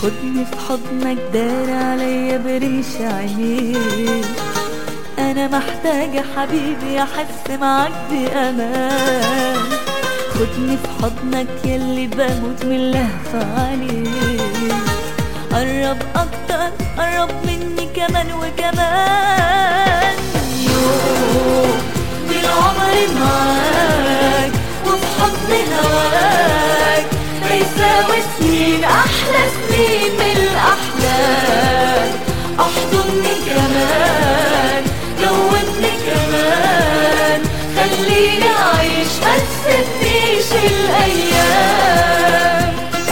خدني في حضنك دار عليا برمش عينيك انا محتاجة حبيبي احس معاك بامان خدني في حضنك يلي بموت من لهفة عليك قرب اكتر قرب مني كمان وكمان يوم من عمري معاك وفي حضن هواك ما يساوي سنين احلى سنين من الاحلام احضني كمان جوبني كمان خليني اعيش ما تسيبنيش الايام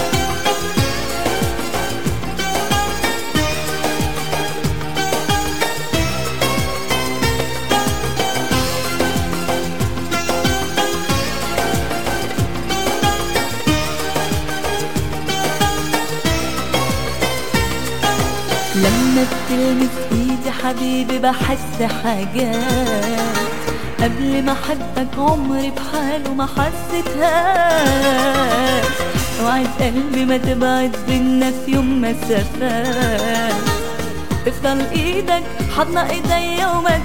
لما بتلمس ايدي حبيبي بحس حاجات قبل ما احبك عمري بحاله ما حسيتهاش وعد قلبي ما تبعد بينا في يوم مسافات تفضل ايدك حضن ايديا وما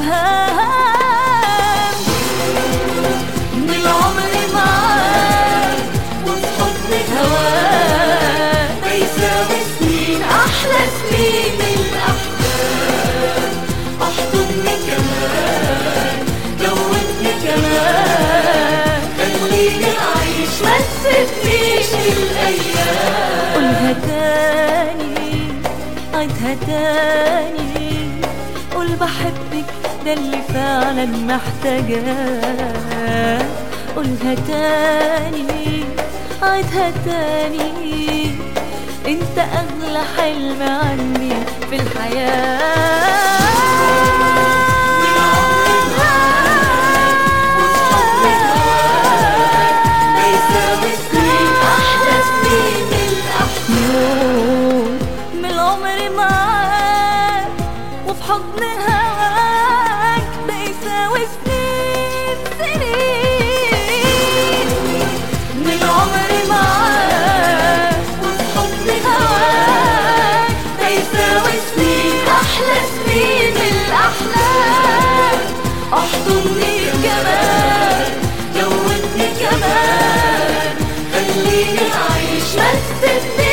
تسيبهاش من العمر معاك وفي حضن هواك ما يساوي سنين احلى سنين من الاحلام احضني كمان جوبني كمان خليني اعيش ما تسيبنيش الايام قولها تاني عيدها تاني قول بحبك ده اللي فعلا محتاجاه قولها تاني عيدها تاني انت اغلى حلم عني في الحياة من العمر معاك وفي حضن هواك ده يساوي سنين سنين من العمر معاك وفي حضن هواك ده يساوي سنين احلى سنين من الاحلام احضني كمان جوبني كمان خليني اعيش ما تسيبنيش